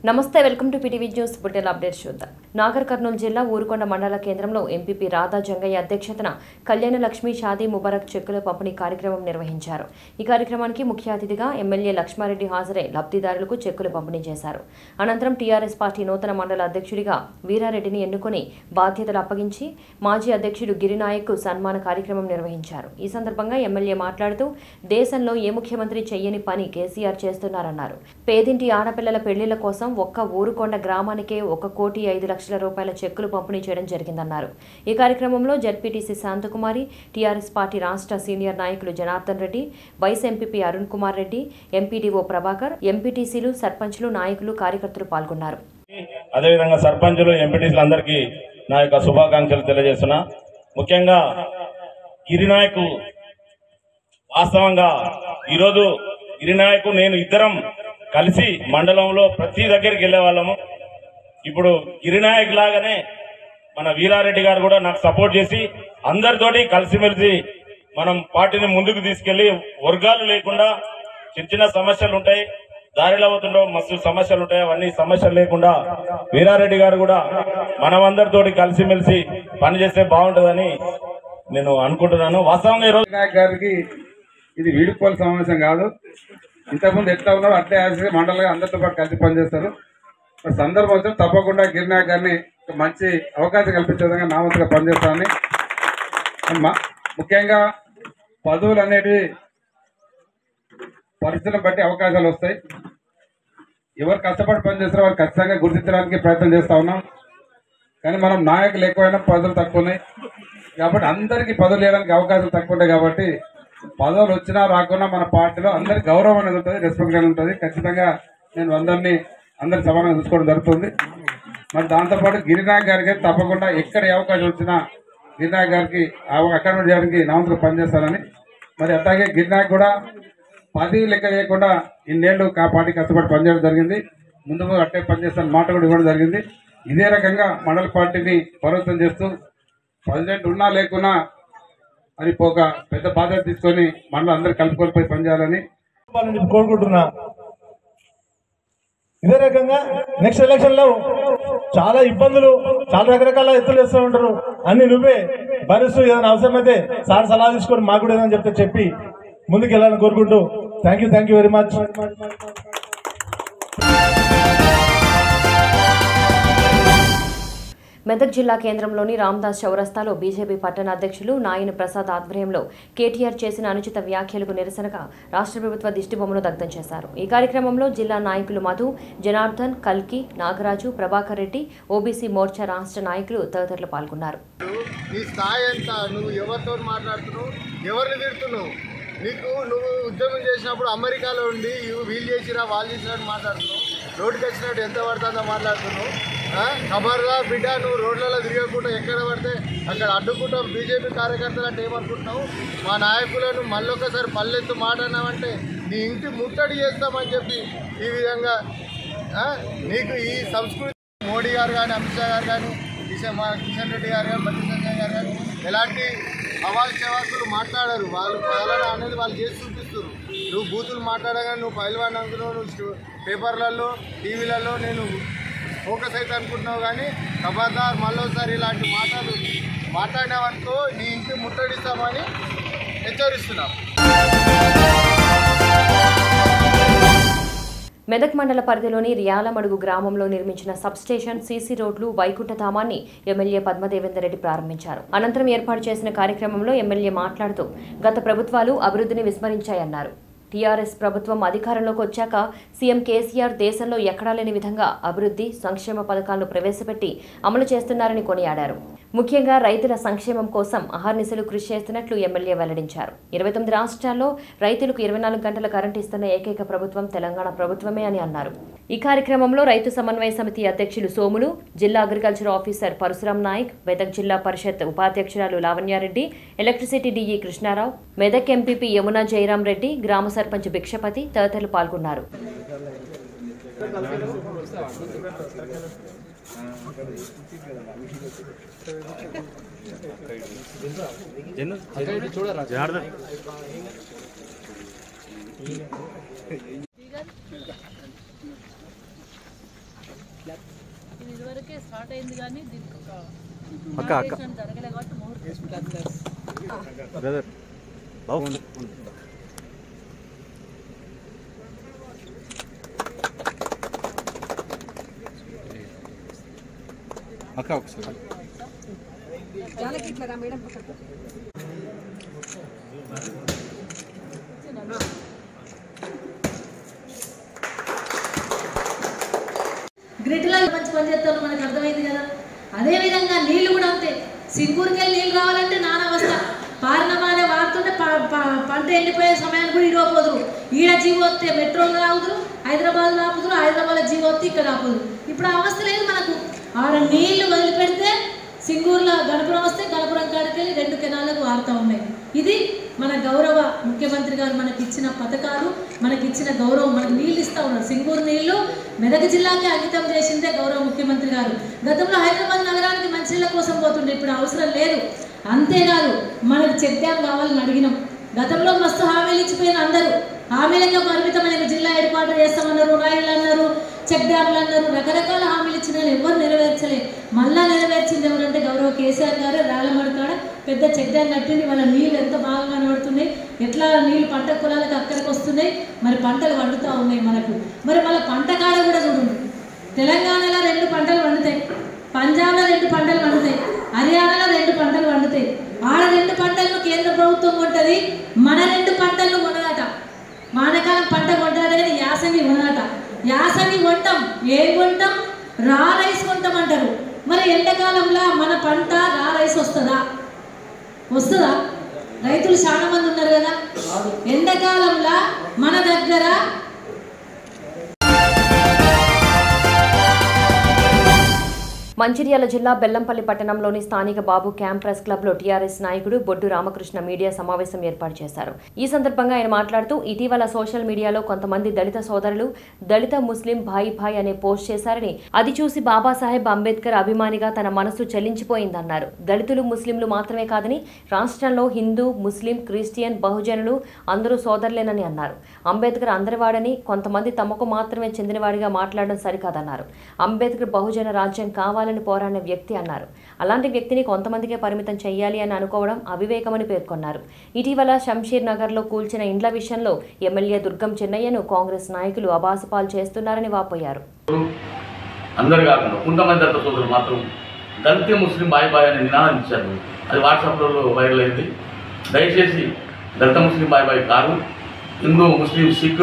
నమస్తే welcome to PTV news bulletin updates చూద్దాం నాగర్ కర్నూలు జిల్లా ఊరుకొండ మండల కేంద్రంలో ఎంపీపీ రాధా జంగయ్య అధ్యక్షతన కళ్యాణ లక్ష్మి షాదీ ముబారక్ చెక్కుల పంపిణీ కార్యక్రమం నిర్వహించారు ఈ కార్యక్రమానికి ముఖ్య అతిథిగా ఎమ్మెల్యే లక్ష్మారెడ్డి హాజరై లబ్ధిదారులకు చెక్కులు పంపిణీ చేశారు అనంతరం టీఆర్ఎస్ పార్టీ నూతన మండల అధ్యక్షుడిగా వీరారెడ్డిని ఎన్నుకొని బాధ్యతలు అప్పగించి మాజీ అధ్యక్షుడు గిరినాయక్ సన్మాన కార్యక్రమం నిర్వహించారు ఈ సందర్భంగా ఎమ్మెల్యే మాట్లాడుతూ దేశంలో ఏ ముఖ్యమంత్రి చెయ్యని పని కేసీఆర్ చేస్తున్నారన్నారు పేదింటి ఆడపిల్లల పెళ్లిళ్ల కోసం ఒక్క ఊరుకొండ గ్రామానికే ఒక కోటి ఐదు లక్షల రూపాయల చెక్కులు పంపిణీ చేయడం జరిగిందన్నారు ఈ కార్యక్రమంలో జడ్పీటీసీ శాంతకుమారి టీఆర్ఎస్ పార్టీ రాష్ట్ర సీనియర్ నాయకులు Janardhan Reddy vice MPP Arun Kumar Reddy MPDO Prabhakar ఎంపీటీసీలు సర్పంచ్లు నాయకులు కార్యకర్తలు పాల్గొన్నారు అదేవిధంగా సర్పంచులు ఎంపీటీసీలు అందరికీ నా యొక్క శుభాకాంక్షలు తెలియజేస్తున్నా ముఖ్యంగా గిరినాయకు వాస్తవంగా ఈరోజు గిరినాయకు నేను ఇద్దరం కలిసి మండలంలో ప్రతి దగ్గరికి వెళ్లే వాళ్ళము ఇప్పుడు గిరినాయక్ లాగానే మన వీరారెడ్డి గారు కూడా నాకు సపోర్ట్ చేసి అందరితోటి కలిసిమెలిసి మనం పార్టీని ముందుకు తీసుకెళ్లి వర్గాలు లేకుండా చిన్న చిన్న సమస్యలు ఉంటాయి దారిలో అవుతుండో మస్తు సమస్యలు ఉంటాయి అవన్నీ సమస్యలు లేకుండా వీరారెడ్డి గారు కూడా మనమందరితోటి కలిసిమెలిసి పనిచేస్తే బాగుంటుందని నేను అనుకుంటున్నాను వాస్తవంగా ఈరోజు వినాయక్ గారికి ఇది వీడుకోల సమావేశం కాదు ఇంతకుముందు ఎట్లా ఉన్నారో అట్లే యాక్చువల్గా మండలిగా అందరితో పాటు కలిసి పనిచేస్తారు మరి సందర్భం వచ్చిన తప్పకుండా గిరినాయక్ గారిని ఒక మంచి అవకాశం కల్పించే విధంగా నా వంతుగా పనిచేస్తానని మ- ముఖ్యంగా పదవులు అనేటివి పరిస్థితులను బట్టి అవకాశాలు వస్తాయి ఎవరు కష్టపడి పనిచేస్తారో వారు ఖచ్చితంగా గుర్తించడానికి ప్రయత్నం చేస్తా ఉన్నాం కానీ మనం నాయకులు ఎక్కువైనా పదవులు తక్కువ ఉన్నాయి కాబట్టి అందరికీ పదవులు వేయడానికి అవకాశాలు తక్కువ ఉంటాయి కాబట్టి పదవులు వచ్చినా రాకున్నా మన పార్టీలో అందరికి గౌరవం అనేది ఉంటుంది రెస్పెక్ట్ అనేది ఉంటుంది ఖచ్చితంగా నేను అందరినీ అందరి సమానంగా చూసుకోవడం జరుగుతుంది మరి దాంతోపాటు గిరినాయక్ గారికి అయితే తప్పకుండా ఎక్కడ ఏ అవకాశం వచ్చినా గిరినాయక్ గారికి అకాడమీ చేయడానికి నామంతో పనిచేస్తానని మరి అట్లాగే గిరినాయక్ కూడా పది లెక్క చేయకుండా ఇన్నేళ్లు ఆ పార్టీ కష్టపడి పనిచేయడం జరిగింది ముందు అట్టే పనిచేస్తాను మాట కూడా ఇవ్వడం జరిగింది ఇదే రకంగా మండల పార్టీని పర్వతం చేస్తూ ప్రెసిడెంట్ ఉన్నా లేకున్నా మరి ఒక పెద్ద బాధ్యత తీసుకొని మండలం అందరూ కలుపుకొని పోయి పనిచేయాలని చెప్పాలని చెప్పి కోరుకుంటున్నా ఇదే రకంగా నెక్స్ట్ ఎలక్షన్ లో చాలా ఇబ్బందులు చాలా రకరకాల ఎత్తులు వేస్తూ ఉంటారు అన్ని నువ్వే భరిస్తూ ఏదైనా అవసరమైతే సార్ సలహా తీసుకొని మాకు కూడా ఏదైనా చెప్తే చెప్పి ముందుకు వెళ్ళాలని కోరుకుంటూ thank you thank you very much Medak జిల్లా కేంద్రంలోని రామ్దాస్ చౌరస్తాలో బీజేపీ పట్టణ అధ్యక్షులు నాయన ప్రసాద్ ఆధ్వర్యంలో కేటీఆర్ చేసిన అనుచిత వ్యాఖ్యలకు నిరసనగా రాష్ట్ర ప్రభుత్వ దిష్టిబొమ్మను దగ్ధం చేశారు ఈ కార్యక్రమంలో జిల్లా నాయకులు మధు జనార్దన్ కల్కి నాగరాజు ప్రభాకర్ రెడ్డి ఓబీసీ మోర్చా రాష్ట్ర నాయకులు తదితరులు పాల్గొన్నారు నీ స్థాయి ఎంత నువ్వు ఎవరితో మాట్లాడుతున్నావు ఎవరిని తిడుతున్నావు నీకు నువ్వు ఉద్యోగం చేసినప్పుడు అమెరికాలో ఉండి ఇవి వీళ్ళు చేసిరా వాళ్ళు చేసినట్టు మాట్లాడుతున్నావు రోడ్డుకి వచ్చినట్టు ఎంత పడుతుందో మాట్లాడుతున్నావు ఆ? ఖబర్దార్ బిడ్డ నువ్వు రోడ్లలో తిరగకుండా ఎక్కడ పడితే అక్కడ అడ్డుకుంటాం బీజేపీ కార్యకర్తలు అంటే ఏమనుకుంటున్నావు మా నాయకులను మళ్ళొకసారి పల్లెత్తు మాట అన్నావంటే నీ ఇంటి ముట్టడి చేస్తామని చెప్పి ఈ విధంగా ఆ? నీకు ఈ సంస్కృతి మోడీ గారు కానీ అమిత్ షా గారు కానీ కిషన్ మా కిషన్ రెడ్డి గారు కానీ బండి సంజయ్ గారు కానీ ఎలాంటి అవాల్ సేవకులు మాట్లాడరు వాళ్ళు పాలన అనేది వాళ్ళు చేసి చూపిస్తారు నువ్వు బూతులు మాట్లాడగానే నువ్వు పైల్వాన్ అనుకున్నావు నువ్వు స్టు- పేపర్లలో టీవీలలో నేను ఫోకస్ అయితే అనుకుంటున్నావు కానీ ఖబర్దార్ మళ్ళీసారి ఇలాంటి మాటలు మాట్లాడినావనుకో నీ ఇంటి ముట్టడిస్తామని హెచ్చరిస్తున్నాం మెదక్ మండల పరిధిలోని రియాలమడుగు గ్రామంలో నిర్మించిన సబ్స్టేషన్ సీసీ రోడ్లు వైకుంఠధామాన్ని ఎమ్మెల్యే పద్మదేవేందర్ రెడ్డి ప్రారంభించారు అనంతరం ఏర్పాటు చేసిన కార్యక్రమంలో ఎమ్మెల్యే మాట్లాడుతూ గత ప్రభుత్వాలు అభివృద్ధిని విస్మరించాయన్నారు టీఆర్ఎస్ ప్రభుత్వం అధికారంలోకి వచ్చాక సీఎం కేసీఆర్ దేశంలో ఎక్కడా లేని విధంగా అభివృద్ధి సంక్షేమ పథకాలను ప్రవేశపెట్టి అమలు చేస్తున్నారని కొనియాడారు ముఖ్యంగా రైతుల సంక్షేమం కోసం అహర్నిశలు కృషి చేస్తున్నట్లు ఎమ్మెల్యే వెల్లడించారు ఇరవై తొమ్మిది రాష్ట్రాల్లో రైతులకు ఇరవై నాలుగు గంటల కరెంట్ ఇస్తున్న ఏకైక ప్రభుత్వం తెలంగాణ ప్రభుత్వమే అని అన్నారు ఈ కార్యక్రమంలో రైతు సమన్వయ సమితి అధ్యక్షులు సోములు జిల్లా అగ్రికల్చర్ ఆఫీసర్ పరశురాం నాయక్ మెదక్ జిల్లా పరిషత్ ఉపాధ్యక్షురాలు Lavanya Reddy electricity DE Krishna Rao Medak MPP Yamuna Jayaram Reddy గ్రామ సర్పంచ్ భిక్షపతి తదితరులు పాల్గొన్నారు వరకే స్టార్ట్ అయింది కానీ దీనికి ఒక అక్క, అక్క. foundation జరగలే కాబట్టి ముహూర్తం బ్రదర్ బాబు అక్క ఒకసారి గ్రిడ్లో మంచి పని చేస్తారు మనకు అర్థమైంది కదా అదే విధంగా నీళ్లు కూడా అంతే సింగూరుకి వెళ్ళి నీళ్ళు రావాలంటే నానా అవస్థ పారిన మాదే వాడుతుంటే ప- ప- పంట ఎండిపోయే సమయానికి కూడా ఇరవపోదురు ఈడ జీవో వస్తే మెట్రోలో ఆగుదురు హైదరాబాద్ ఆపుదురు హైదరాబాద్ జీవో వస్తే ఇక్కడ ఆపుదురు ఇప్పుడు ఆ అవస్థ లేదు మనకు ఆడ నీళ్లు వదిలిపెడితే సింగూరులో గణపురం వస్తే గణపురం కాడికి వెళ్ళి రెండు కెనాలకు వాడుతూ ఉన్నాయి ఇది మన గౌరవ ముఖ్యమంత్రి గారు మనకి ఇచ్చిన పథకాలు మనకి ఇచ్చిన గౌరవం మనకు నీళ్ళు ఇస్తా ఉన్నారు సింగూరు నీళ్లు మెదక్ జిల్లాకి అంకితం చేసిందే గౌరవ ముఖ్యమంత్రి గారు గతంలో హైదరాబాద్ నగరానికి మంచినీళ్ళ కోసం పోతుండే ఇప్పుడు అవసరం లేదు అంతేకాదు మనకు చెక్ డ్యామ్ కావాలని అడిగినాం గతంలో మస్తు హామీలు ఇచ్చిపోయిన అందరూ హామీలకే పరిమితమైన జిల్లా ఏర్పాటు చేస్తామన్నారు రైళ్లు అన్నారు చెక్ డ్యామ్లు అన్నారు రకరకాల హామీలు ఇచ్చిన వాళ్ళు ఎవరు నెరవేర్చలే మళ్ళా నెరవేర్చింది ఎవరంటే గౌరవ కేసీఆర్ గారు రాళ్ళమడి కాడ పెద్ద చెక్ డ్యామ్ కట్టింది వాళ్ళ నీళ్ళు ఎంత బాగా కనబడుతున్నాయి ఎట్లా నీళ్ళు పంట పొలాలకు అక్కడికి వస్తున్నాయి మరి పంటలు వండుతూ ఉన్నాయి మనకు మరి వాళ్ళ పంట కాడ కూడా చూడండి తెలంగాణలో రెండు పంటలు వండుతాయి పంజాబ్లో రెండు పంటలు వండుతాయి హర్యానాలో రెండు పంటలు వండుతాయి ఆడ రెండు పంటలను కేంద్ర ప్రభుత్వం కొంటది మన రెండు పంటలను కొనదట వానకాలం పంట కొంటాడు కానీ యాసంగి కొనదట యాసంగి కొంటాం ఏం కొంటాం రా రైస్ కొంటాం అంటారు మరి ఎండాకాలంలో మన పంట రా రైస్ వస్తుందా వస్తుందా రైతులు చాలా మంది ఉన్నారు కదా ఎండాకాలంలో మన దగ్గర మంచిర్యాల జిల్లా బెల్లంపల్లి పట్టణంలోని స్థానిక బాబు క్యాంప్ ప్రెస్ క్లబ్ లో టీఆర్ఎస్ నాయకుడు బొడ్డు రామకృష్ణ మీడియా సమావేశం ఏర్పాటు చేశారు ఈ సందర్భంగా ఆయన మాట్లాడుతూ ఇటీవల సోషల్ మీడియాలో కొంతమంది దళిత సోదరులు దళిత ముస్లిం భాయ్ భాయ్ అనే పోస్ట్ చేశారని అది చూసి బాబాసాహెబ్ అంబేద్కర్ అభిమానిగా తన మనసు చెల్లించిపోయిందన్నారు దళితులు ముస్లింలు మాత్రమే కాదని రాష్ట్రంలో హిందూ ముస్లిం క్రిస్టియన్ బహుజనులు అందరూ సోదరులేనని అన్నారు అంబేద్కర్ అందరివాడని కొంతమంది తమకు మాత్రమే చెందినవాడిగా మాట్లాడడం సరికాదన్నారు అంబేద్కర్ బహుజన రాజ్యం కావాలని పోరాడిన వ్యక్తి అన్నారు అలాంటి వ్యక్తిని కొంతమందికే పరిమితం చేయాలి అని అనుకోవడం అవివేకమని పేర్కొన్నారు ఇటీవల శంషీర్ నగర్లో కూల్చిన ఇండ్ల విషయంలో ఎమ్మెల్యే దుర్గం చెన్నయ్యను కాంగ్రెస్ నాయకులు అబాసుపాలు చేస్తున్నారని వాపోయారు అందరు కాకుండా కొంతమంది దళిత సోదరులు మాత్రం దళిత ముస్లిం బాయ్ బాయ్ అనే నినాదం ఇచ్చారు అది వాట్సాప్లో వైరల్ అయింది దయచేసి దళిత ముస్లిం బాయ్ బాయ్ కాదు హిందూ ముస్లిం సిక్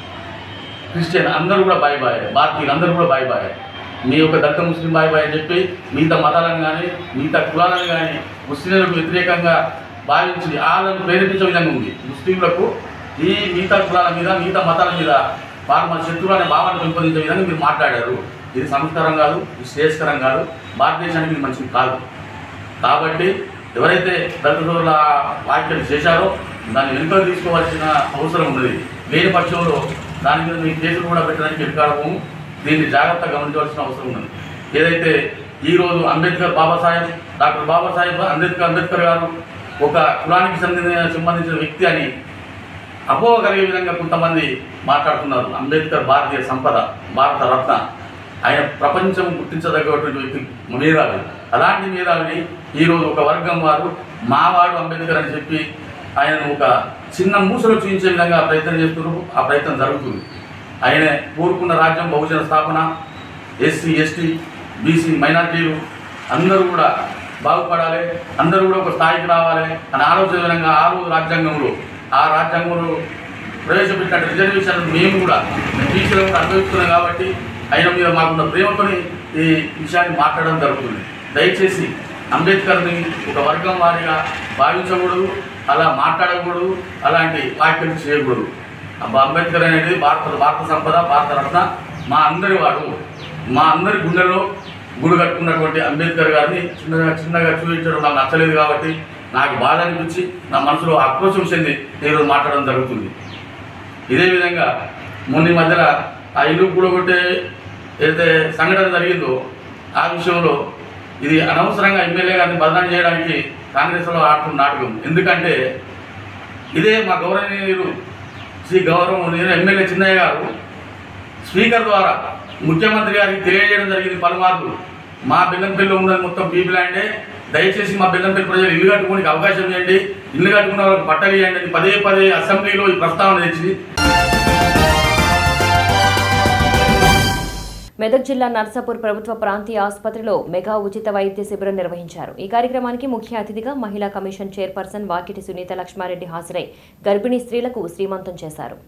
క్రిస్టియన్ అందరూ కూడా బాయ్ బాయ్ భారతీయులు అందరూ కూడా బాయ్ బాయ్ మీ యొక్క దళిత ముస్లిం బాయ్ బాయ్ అని చెప్పి మిగతా మతాలను కానీ మిగతా కులాలను కానీ ముస్లింలకు వ్యతిరేకంగా భావించి వాళ్ళను ప్రేరేపించే విధంగా ఉంది ముస్లింలకు ఈ మిగతా కులాల మీద మిగతా మతాల మీద వారు మన శత్రువు అనే భావాన్ని పెంపొందించే విధంగా మీరు మాట్లాడారు ఇది సంస్కారం కాదు ఇది శ్రేయస్కరం కాదు భారతదేశానికి ఇది మంచిది కాదు కాబట్టి ఎవరైతే దళిత సోదరుల వ్యాఖ్యలు చేశారో దాన్ని వెనుక తీసుకోవాల్సిన అవసరం ఉన్నది లేని పక్షంలో దాని మీద మీ కేసులు కూడా పెట్టడానికి అధికారము దీన్ని జాగ్రత్తగా గమనించవలసిన అవసరం ఉన్నది ఏదైతే ఈరోజు అంబేద్కర్ బాబాసాహెబ్ డాక్టర్ బాబాసాహెబ్ అంబేద్కర్ అంబేద్కర్ గారు ఒక కులానికి చెందిన సంబంధించిన వ్యక్తి అని అపోహ కలిగే విధంగా కొంతమంది మాట్లాడుతున్నారు అంబేద్కర్ భారతీయ సంపద భారత రత్న ఆయన ప్రపంచం గుర్తించదగ్గటువంటి వ్యక్తి మేధావి అలాంటి మేధావిని ఈరోజు ఒక వర్గం వారు మావాడు అంబేద్కర్ అని చెప్పి ఆయనను ఒక చిన్న మూసలో చూపించే విధంగా ప్రయత్నం చేస్తున్నారు ఆ ప్రయత్నం జరుగుతుంది ఆయన కోరుకున్న రాజ్యం బహుజన స్థాపన ఎస్సీ ఎస్టీ బీసీ మైనార్టీలు అందరూ కూడా బాగుపడాలి అందరూ కూడా ఒక స్థాయికి రావాలి అని ఆలోచన విధంగా ఆ రోజు రాజ్యాంగంలో ఆ రాజ్యాంగంలో ప్రవేశపెట్టిన రిజర్వేషన్ మేము కూడా టీచర్లు కూడా అనుభవిస్తున్నాం కాబట్టి ఆయన మీద మాకున్న ప్రేమతోని ఈ విషయాన్ని మాట్లాడడం జరుగుతుంది దయచేసి అంబేద్కర్ని ఒక వర్గం వారిగా భావించకూడదు అలా మాట్లాడకూడదు అలాంటి వ్యాఖ్యలు చేయకూడదు అబ్బా అంబేద్కర్ అనేది భారత భారత సంపద భారత రత్న మా అందరి వాడు మా అందరి గుండెల్లో గుడి కట్టుకున్నటువంటి అంబేద్కర్ గారిని చిన్నగా చిన్నగా చూపించడం నాకు నచ్చలేదు కాబట్టి నాకు బాధ అనిపించి నా మనసులో ఆక్రోశం చెంది ఈరోజు మాట్లాడడం జరుగుతుంది ఇదే విధంగా మొన్న ఈ మధ్యన ఆ ఇల్లు కూడగొట్టే ఏదైతే సంఘటన జరిగిందో ఆ విషయంలో ఇది అనవసరంగా ఎమ్మెల్యే గారిని బదనాం చేయడానికి కాంగ్రెస్లో ఆడుతున్న నాటకం ఎందుకంటే ఇదే మా గౌరవనీయులు శ్రీ గౌరవం నేను ఎమ్మెల్యే చిన్నయ్య గారు స్పీకర్ ద్వారా ముఖ్యమంత్రి గారికి తెలియజేయడం జరిగింది పలుమార్లు మా బెల్లంపల్లిలో ఉన్నది మొత్తం బీబీ ల్యాండే దయచేసి మా బెల్లంపల్లి ప్రజలు ఇల్లు కట్టుకోనికి అవకాశం ఇవ్వండి ఇల్లు కట్టుకున్న వాళ్ళకి పట్టలు ఇవ్వండి అని పదే పదే అసెంబ్లీలో ఈ ప్రస్తావన తెచ్చింది మెదక్ జిల్లా నర్సాపూర్ ప్రభుత్వ ప్రాంతీయ ఆసుపత్రిలో మెగా ఉచిత వైద్య శిబిరం నిర్వహించారు ఈ కార్యక్రమానికి ముఖ్య అతిథిగా మహిళా కమిషన్ చైర్పర్సన్ వాకిటి సునీత లక్ష్మారెడ్డి హాజరై గర్భిణీ స్త్రీలకు శ్రీమంతం చేశారు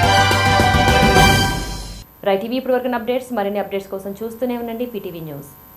రైట్ ఇవి ఇప్పటివరకు అప్డేట్స్ మరిన్ని అప్డేట్స్ కోసం చూస్తూనే ఉండండి పీటీవీ న్యూస్